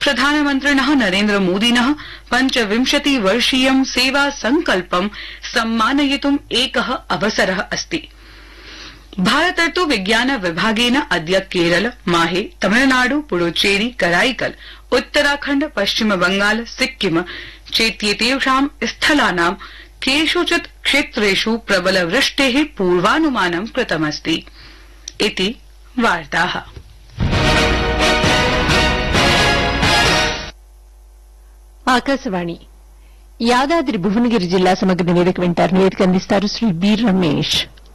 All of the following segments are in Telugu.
प्रधानमन्त्रिणः नरेन्द्रमोदिनः पञ्चविंशतिवर्षीयं सेवा संकल्पं सम्मानयितुम् एकः अवसरः अस्ति भारतर्तु विज्ञान विभागेन अद्य केरल माहे तमिलनाडु पुडुचेरी कराईकल उत्तराखण्ड पश्चिम बंगाल सिक्किम चेत्येतेषां स्थलानां केषुचित् क्षेत्रेषु प्रबलवृष्टेः पूर्वानुमानं कृतमस्ति इति वार्ताः ఆకాశవాణి యాదాద్రి భువనగిరి జిల్లా సమగ్ర నివేదిక వింటారు నివేదిక అందిస్తారు శ్రీ బి రమేష్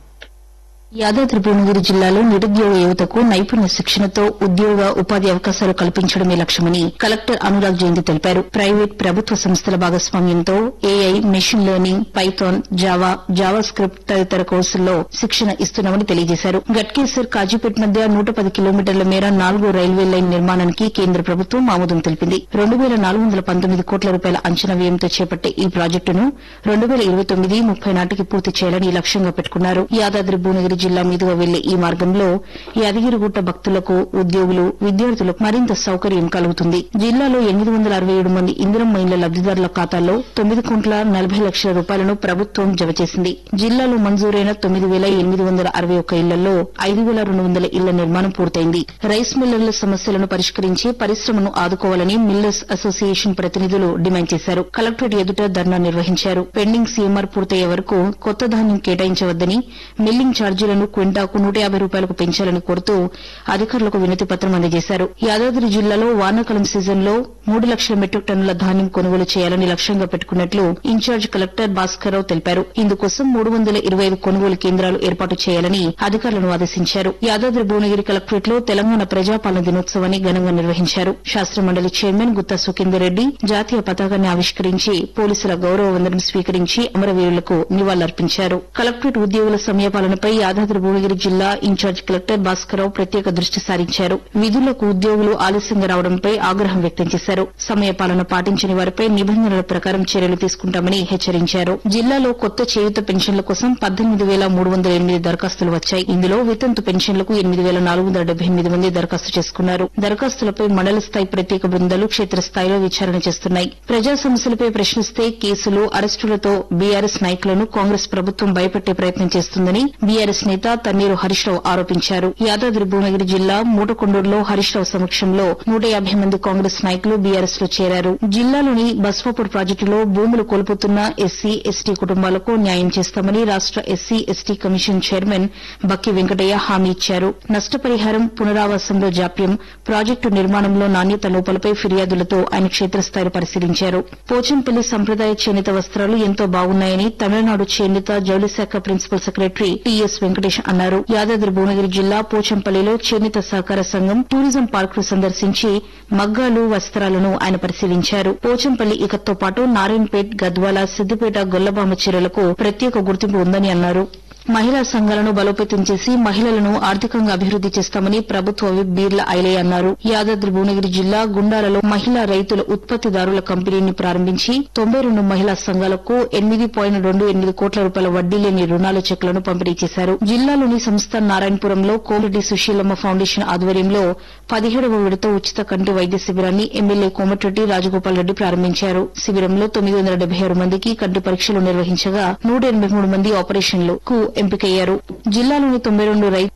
యాదాద్రి భువనగిరి జిల్లాలో నిరుద్యోగ యువతకు నైపుణ్య శిక్షణతో ఉద్యోగ ఉపాధి అవకాశాలు కల్పించడమే లక్ష్యమని కలెక్టర్ అనురాగ్ జయంతి తెలిపారు ప్రైవేట్ ప్రభుత్వ సంస్థల భాగస్వామ్యంతో AI machine learning Python Java JavaScript తదితర కోర్సుల్లో శిక్షణ ఇస్తున్నామని తెలియజేశారు గట్కేసర్ కాజీపేట్ మధ్య నూట పది కిలోమీటర్ల మేర నాలుగో రైల్వే లైన్ నిర్మాణానికి కేంద్ర ప్రభుత్వం ఆమోదం తెలిపింది రెండు వేల నాలుగు వందల పంతొమ్మిది కోట్ల రూపాయల అంచనా వ్యయంతో చేపట్టే ఈ ప్రాజెక్టును రెండు వేల ఇరవై తొమ్మిది ముప్పై నాటికి పూర్తి చేయాలని లక్ష్యంగా పెట్టుకున్నారు యాదాద్రి భువనగిరి జిల్లా మీదుగా వెళ్లే ఈ మార్గంలో యాదగిరిగుట్ట భక్తులకు ఉద్యోగులు విద్యార్థులకు మరింత సౌకర్యం కలుగుతుంది జిల్లాలో ఎనిమిది వందల అరవై ఏడు మంది ఇందిరమ్మ ఇళ్ల లబ్దిదారుల ఖాతాల్లో తొమ్మిది కోట్ల నలభై లక్షల రూపాయలను ప్రభుత్వం జమ చేసింది జిల్లాలో మంజూరైన తొమ్మిది వేల ఎనిమిది వందల అరవై ఒక్క ఇళ్లలో ఐదు వేల రెండు వందల ఇళ్ల నిర్మాణం పూర్తయింది రైస్ మిల్లర్ల సమస్యలను పరిష్కరించి పరిశ్రమను ఆదుకోవాలని మిల్లర్స్ అసోసియేషన్ ప్రతినిధులు డిమాండ్ చేశారు కలెక్టరేట్ ఎదుట ధర్నా నిర్వహించారు పెండింగ్ సీఎంఆర్ పూర్తయ్యే వరకు కొత్త ధాన్యం కేటాయించవద్దని మిల్లింగ్ ఛార్జీలను క్వింటాకు నూట యాభై రూపాయలకు పెంచాలని కోరుతూ అధికారులకు వినతి పత్రం అందజేశారు యాదాద్రి జిల్లాలో వానాకాలం సీజన్లో మూడు లక్షల మెట్రిక్ టన్నుల ధాన్యం కొనుగోలు చేయాలని లక్ష్యంగా పెట్టుకున్నట్లు ఇన్ఛార్జ్ కలెక్టర్ భాస్కర్రావు తెలిపారు ఇందుకోసం మూడు వందల ఇరవై ఐదు కొనుగోలు కేంద్రాలు ఏర్పాటు చేయాలని అధికారులను ఆదేశించారు యాదాద్రి భువనగిరి కలెక్టరేట్ లో తెలంగాణ ప్రజాపాలన దినోత్సవాన్ని ఘనంగా నిర్వహించారు శాస్త్రమండలి చైర్మన్ గుత్తా సుఖేందర్ రెడ్డి జాతీయ పతాకాన్ని ఆవిష్కరించి పోలీసుల గౌరవ వందనం స్వీకరించి అమరవీరులకు నివాళులర్పించారు కలెక్టరేట్ ఉద్యోగుల సమయపాలనపై యాదాద్రి భువనగిరి జిల్లా ఇన్ఛార్జ్ కలెక్టర్ భాస్కరరావు ప్రత్యేక దృష్టి సారించారు విధులకు ఉద్యోగులు ఆలస్యంగా రావడంపై ఆగ్రహం వ్యక్తం చేశారు సమయపాలన పాటించని వారిపై నిబంధనల ప్రకారం చర్యలు తీసుకుంటామని హెచ్చరించారు జిల్లాలో కొత్త చేయూత పెన్షన్ల కోసం పద్దెనిమిది వేల మూడు వందల ఎనిమిది దరఖాస్తులు వచ్చాయి ఇందులో వితంతు పెన్షన్లకు ఎనిమిది వేల నాలుగు వందల డెబ్బై ఎనిమిది మంది దరఖాస్తు చేసుకున్నారు దరఖాస్తులపై మండల స్థాయి ప్రత్యేక బృందాలు క్షేత్రస్థాయిలో విచారణ చేస్తున్నాయి ప్రజా సమస్యలపై ప్రశ్నిస్తే కేసులు అరెస్టులతో బీఆర్ఎస్ నాయకులను కాంగ్రెస్ ప్రభుత్వం భయపెట్టే ప్రయత్నం చేస్తుందని బీఆర్ఎస్ నేత తన్నీరు హరీష్రావు ఆరోపించారు యాదాద్రి భువనగిరి జిల్లా మూటకొండూరులో హరీష్రావు సమక్షంలో నూట యాభై మంది కాంగ్రెస్ నాయకులు బీఆర్ఎస్ లో చేరారు జిల్లాలోని బస్వాపూర్ ప్రాజెక్టులో భూములు కోల్పోతున్న ఎస్సీ ఎస్టీ కుటుంబాలకు న్యాయం చేస్తామని రాష్ట SC ST commission chairman Bakki Venkataiah హామీ ఇచ్చారు నష్టపరిహారం పునరావాసంలో జాప్యం ప్రాజెక్టు నిర్మాణంలో నాణ్యత లోపాలపై ఫిర్యాదులతో ఆయన క్షేత్రస్థాయిలో పరిశీలించారు పోచంపల్లి సంప్రదాయ చేనేత వస్త్రాలు ఎంతో బాగున్నాయని తమిళనాడు చేనేత జౌళి శాఖ ప్రిన్సిపల్ సెక్రటరీ టీఎస్ వెంకటేష్ అన్నారు యాదాద్రి భువనగిరి జిల్లా పోచంపల్లిలో చేనేత సహకార సంఘం టూరిజం పార్క్ ను సందర్శించి మగ్గాలు వస్త్రాలను ఆయన పరిశీలించారు పోచంపల్లి ఇకత్తో పాటు నారాయణపేట్ గద్వాల సిద్దిపేట గొల్లబామ చీరలకు ప్రత్యేక గుర్తింపు ఉందని అన్నారు మహిళా సంఘాలను బలోపేతం చేసి మహిళలను ఆర్థికంగా అభివృద్ది చేస్తామని ప్రభుత్వ విప్ బీర్ల ఐలయ్య అన్నారు యాదాద్రి భువనగిరి జిల్లా గుండాలలో మహిళా రైతుల ఉత్పత్తిదారుల కంపెనీని ప్రారంభించి తొంభై రెండు మహిళా సంఘాలకు ఎనిమిది పాయింట్ రెండు ఎనిమిది కోట్ల రూపాయల వడ్డీ లేని రుణాల చెక్లను పంపిణీ చేశారు జిల్లాలోని సంస్థ నారాయణపురంలో కోమరెడ్డి సుశీలమ్మ ఫౌండేషన్ ఆధ్వర్యంలో పదిహేడవ విడత ఉచిత కంటి వైద్య శిబిరాన్ని ఎమ్మెల్యే కోమటిరెడ్డి రాజగోపాల్ రెడ్డి ప్రారంభించారు శిబిరంలో తొమ్మిది వందల డెబ్బై ఆరు మందికి కంటి పరీక్షలు నిర్వహించగా నూట ఎనబై మూడు మంది ఆపరేషన్లకు ఎంపికయ్యారు జిల్లాలోని తొంభై రెండు రైతు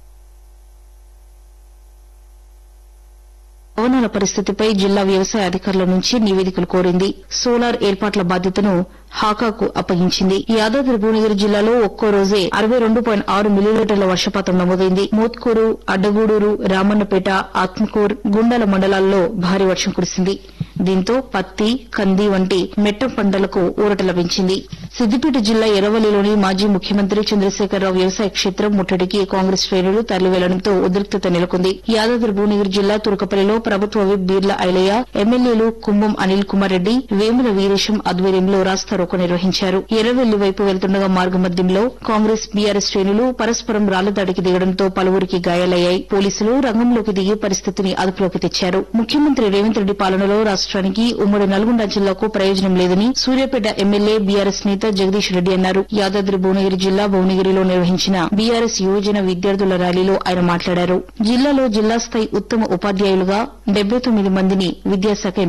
భవనాల పరిస్థితిపై జిల్లా వ్యవసాయ అధికారుల నుంచి నివేదికలు కోరింది సోలార్ ఏర్పాట్ల బాధ్యతను హాకాకు అప్పగించింది యాదాద్రి భువనగిరి జిల్లాలో ఒక్కో రోజే అరవై రెండు పాయింట్ ఆరు మిల్లీలీటర్ల వర్షపాతం నమోదైంది మోత్కూరు అడ్డగూడూరు రామన్నపేట ఆత్మకూర్ గుండాల మండలాల్లో భారీ వర్షం కురిసింది దీంతో పత్తి కంది వంటి మెట్ట పంటలకు ఊరట లభించింది సిద్దిపేట జిల్లా ఎర్రవల్లిలోని మాజీ ముఖ్యమంత్రి చంద్రశేఖరరావు వ్యవసాయ క్షేత్రం ముట్టడికి కాంగ్రెస్ శ్రేణులు తరలివెళ్లడంతో ఉద్రిక్తత నెలకొంది యాదాద్రి భువనగిరి జిల్లా తురకపల్లిలో ప్రభుత్వ విప్ బీర్ల ఐలయ్య ఎమ్మెల్యేలు కుంభం అనిల్ కుమార్ రెడ్డి వేముల వీరేశం ఆధ్వర్యంలో రాస్తారోకో నిర్వహించారు ఎర్రవెల్లి వైపు వెళ్తుండగా మార్గమధ్యంలో కాంగ్రెస్ బీఆర్ఎస్ శ్రేణులు పరస్పరం రాళ్లదాడికి దిగడంతో పలువురికి గాయాలయ్యాయి పోలీసులు రంగంలోకి దిగి పరిస్థితిని అదుపులోకి తెచ్చారు ముఖ్యమంత్రి రేవంత్ రెడ్డి పాలనలో రాష్ట్రానికి ఉమ్మడి నల్గొండ జిల్లాకు ప్రయోజనం లేదని సూర్యాపేట ఎమ్మెల్యే బీఆర్ఎస్ నేత నేత జగదీష్ రెడ్డి అన్నారు యాదాద్రి భువనగిరి జిల్లా భువనగిరిలో నిర్వహించిన బీఆర్ఎస్ యువజన విద్యార్థుల ర్యాలీలో ఆయన మాట్లాడారు జిల్లాలో జిల్లా స్థాయి ఉత్తమ ఉపాధ్యాయులుగా డెబ్బై తొమ్మిది మందిని విద్యాశాఖ